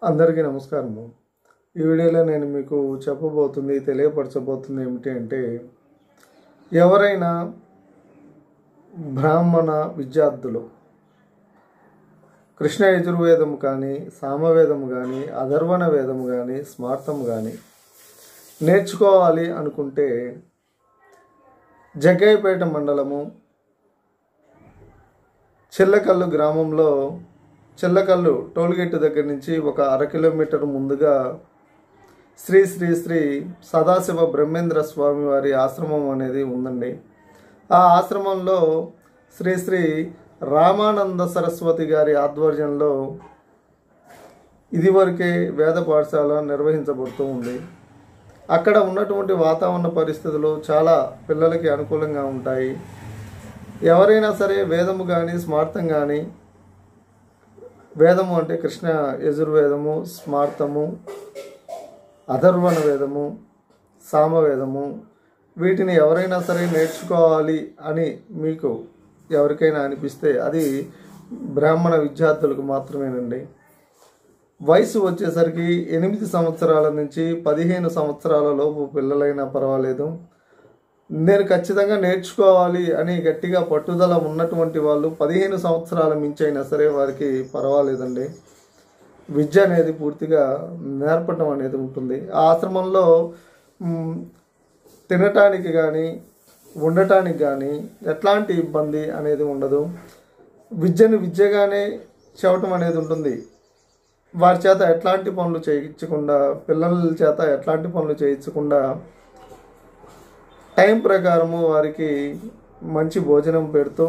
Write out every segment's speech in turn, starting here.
అందరికీ నమస్కారము ఈ వీడియోలో నేను మీకు చెప్పబోతుంది తెలియపరచబోతుంది ఏమిటి అంటే ఎవరైనా బ్రాహ్మణ విద్యార్థులు కృష్ణ యజుర్వేదం కానీ సామవేదం కానీ అధర్వణ వేదం కానీ స్మార్థం కానీ నేర్చుకోవాలి అనుకుంటే జగ్గయ్యపేట మండలము చిల్లకల్లు గ్రామంలో చిల్లకల్లు టోల్గేట్ దగ్గర నుంచి ఒక అర కిలోమీటర్ ముందుగా శ్రీ శ్రీ శ్రీ సదాశివ బ్రహ్మేంద్ర స్వామి వారి ఆశ్రమం అనేది ఉందండి ఆ ఆశ్రమంలో శ్రీ శ్రీ రామానంద సరస్వతి గారి ఆధ్వర్యంలో ఇదివరకే వేద పాఠశాల నిర్వహించబడుతూ ఉంది అక్కడ ఉన్నటువంటి వాతావరణ పరిస్థితులు చాలా పిల్లలకి అనుకూలంగా ఉంటాయి ఎవరైనా సరే వేదము కానీ స్మార్థం కానీ వేదము అంటే కృష్ణ యజుర్వేదము స్మార్థము అధర్వణ వేదము సామవేదము వీటిని ఎవరైనా సరే నేర్చుకోవాలి అని మీకు ఎవరికైనా అనిపిస్తే అది బ్రాహ్మణ విద్యార్థులకు మాత్రమేనండి వయసు వచ్చేసరికి ఎనిమిది సంవత్సరాల నుంచి పదిహేను సంవత్సరాల లోపు పిల్లలైనా పర్వాలేదు నేను ఖచ్చితంగా నేర్చుకోవాలి అని గట్టిగా పట్టుదల ఉన్నటువంటి వాళ్ళు పదిహేను సంవత్సరాల మించి అయినా సరే వారికి పర్వాలేదండి విద్య అనేది పూర్తిగా నేర్పడం అనేది ఉంటుంది ఆ ఆశ్రమంలో మ్, తినటానికి కానీ ఉండటానికి కానీ ఎట్లాంటి ఇబ్బంది అనేది ఉండదు విద్యను విద్యగానే చెప్పటం అనేది ఉంటుంది వారి చేత ఎట్లాంటి పనులు చేయించకుండా పిల్లల చేత ఎట్లాంటి పనులు చేయించకుండా టైం ప్రకారము వారికి మంచి భోజనం పెడుతూ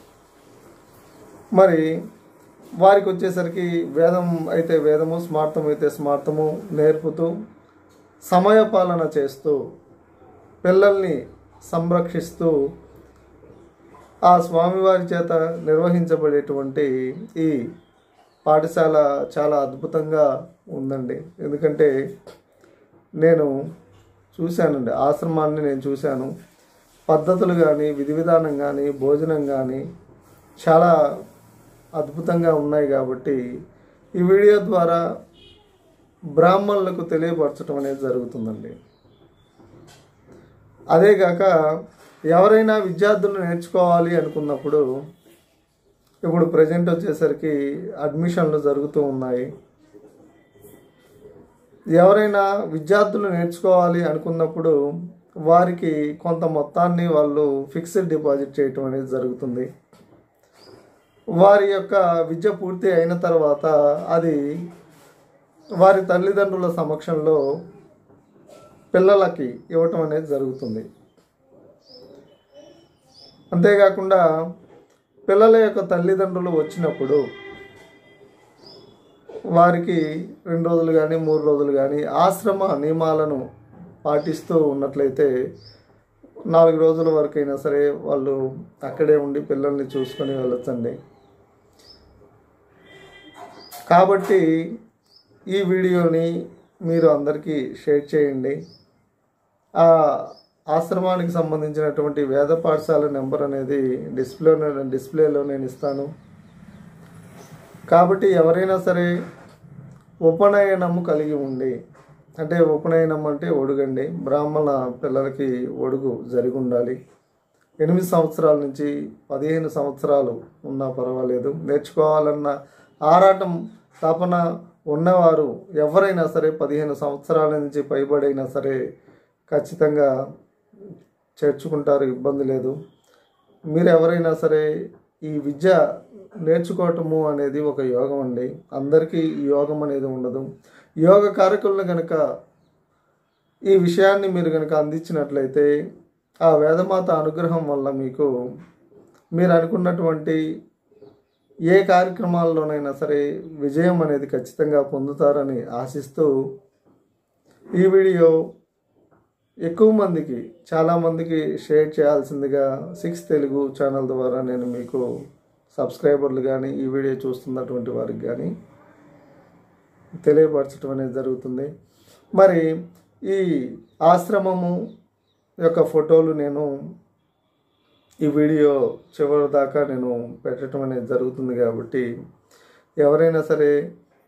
మరి వారికి వచ్చేసరికి వేదం అయితే వేదము స్మార్థం అయితే స్మార్థము నేర్పుతూ సమయపాలన చేస్తూ పిల్లల్ని సంరక్షిస్తూ ఆ స్వామివారి చేత నిర్వహించబడేటువంటి ఈ పాఠశాల చాలా అద్భుతంగా ఉందండి ఎందుకంటే నేను చూశానండి ఆశ్రమాన్ని నేను చూశాను పద్ధతులు కానీ విధి విధానం కానీ భోజనం కానీ చాలా అద్భుతంగా ఉన్నాయి కాబట్టి ఈ వీడియో ద్వారా బ్రాహ్మణులకు తెలియపరచడం అనేది జరుగుతుందండి అదేగాక ఎవరైనా విద్యార్థులు నేర్చుకోవాలి అనుకున్నప్పుడు ఇప్పుడు ప్రజెంట్ వచ్చేసరికి అడ్మిషన్లు జరుగుతూ ఉన్నాయి ఎవరైనా విద్యార్థులు నేర్చుకోవాలి అనుకున్నప్పుడు వారికి కొంత మొత్తాన్ని వాళ్ళు ఫిక్స్డ్ డిపాజిట్ చేయటం అనేది జరుగుతుంది వారి యొక్క విద్య పూర్తి అయిన తర్వాత అది వారి తల్లిదండ్రుల సమక్షంలో పిల్లలకి ఇవ్వటం అనేది జరుగుతుంది అంతేకాకుండా పిల్లల యొక్క తల్లిదండ్రులు వచ్చినప్పుడు వారికి రెండు రోజులు కానీ మూడు రోజులు కానీ ఆశ్రమ నియమాలను పాటిస్తూ ఉన్నట్లయితే నాలుగు రోజుల వరకైనా సరే వాళ్ళు అక్కడే ఉండి పిల్లల్ని చూసుకొని వెళ్ళొచ్చండి కాబట్టి ఈ వీడియోని మీరు అందరికీ షేర్ చేయండి ఆ ఆశ్రమానికి సంబంధించినటువంటి వేద పాఠశాల నెంబర్ అనేది డిస్ప్లే డిస్ప్లేలో నేను ఇస్తాను కాబట్టి ఎవరైనా సరే ఉపనయనము కలిగి ఉండి అంటే ఉపనయనం అంటే ఒడుగండి బ్రాహ్మణ పిల్లలకి ఒడుగు జరిగి ఉండాలి ఎనిమిది సంవత్సరాల నుంచి పదిహేను సంవత్సరాలు ఉన్నా పర్వాలేదు నేర్చుకోవాలన్న ఆరాటం తపన ఉన్నవారు ఎవరైనా సరే పదిహేను సంవత్సరాల నుంచి పైబడైనా సరే ఖచ్చితంగా చేర్చుకుంటారు ఇబ్బంది లేదు మీరు ఎవరైనా సరే ఈ విద్య నేర్చుకోవటము అనేది ఒక యోగం అండి అందరికీ ఈ యోగం అనేది ఉండదు యోగ కారకులను కనుక ఈ విషయాన్ని మీరు కనుక అందించినట్లయితే ఆ వేదమాత అనుగ్రహం వల్ల మీకు మీరు అనుకున్నటువంటి ఏ కార్యక్రమాల్లోనైనా సరే విజయం అనేది ఖచ్చితంగా పొందుతారని ఆశిస్తూ ఈ వీడియో ఎక్కువ మందికి చాలామందికి షేర్ చేయాల్సిందిగా సిక్స్ తెలుగు ఛానల్ ద్వారా నేను మీకు సబ్స్క్రైబర్లు కానీ ఈ వీడియో చూస్తున్నటువంటి వారికి కానీ తెలియపరచడం అనేది జరుగుతుంది మరి ఈ ఆశ్రమము యొక్క ఫోటోలు నేను ఈ వీడియో చివరి దాకా నేను పెట్టడం అనేది జరుగుతుంది కాబట్టి ఎవరైనా సరే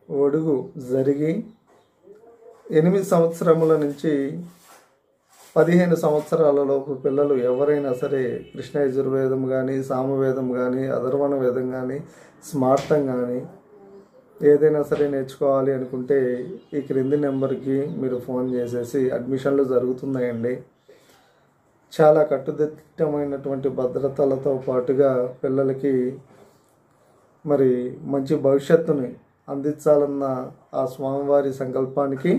ఒడుగు జరిగి ఎనిమిది సంవత్సరముల నుంచి పదిహేను సంవత్సరాలలోపు పిల్లలు ఎవరైనా సరే కృష్ణ యజుర్వేదం కానీ సామవేదం కానీ అధర్వణ వేదం కానీ స్మార్తం కానీ ఏదైనా సరే నేర్చుకోవాలి అనుకుంటే ఈ క్రింది నెంబర్కి మీరు ఫోన్ చేసేసి అడ్మిషన్లు జరుగుతున్నాయండి చాలా కట్టుదిట్టమైనటువంటి భద్రతలతో పాటుగా పిల్లలకి మరి మంచి భవిష్యత్తుని అందించాలన్న ఆ స్వామివారి సంకల్పానికి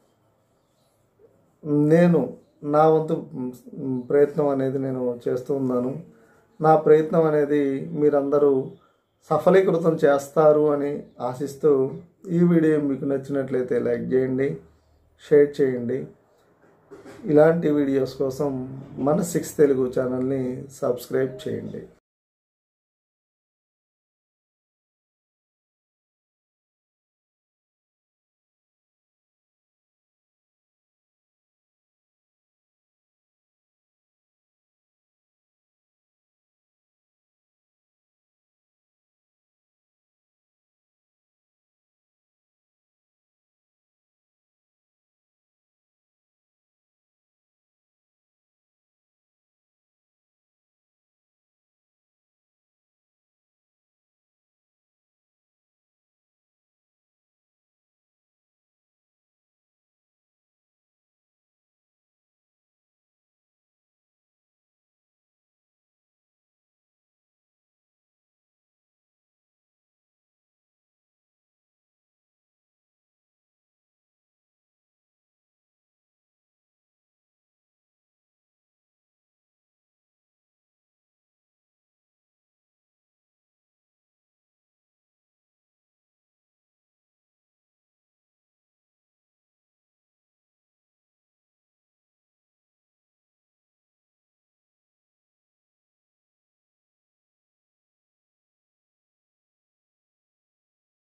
నేను నా వంతు మ్, ప్రయత్నం అనేది నేను చేస్తూ ఉన్నాను నా ప్రయత్నం అనేది మీరందరూ సఫలీకృతం చేస్తారు అని ఆశిస్తూ ఈ వీడియో మీకు నచ్చినట్లయితే లైక్ చేయండి షేర్ చేయండి ఇలాంటి వీడియోస్ కోసం మన సిక్స్ తెలుగు ఛానల్ని సబ్స్క్రైబ్ చేయండి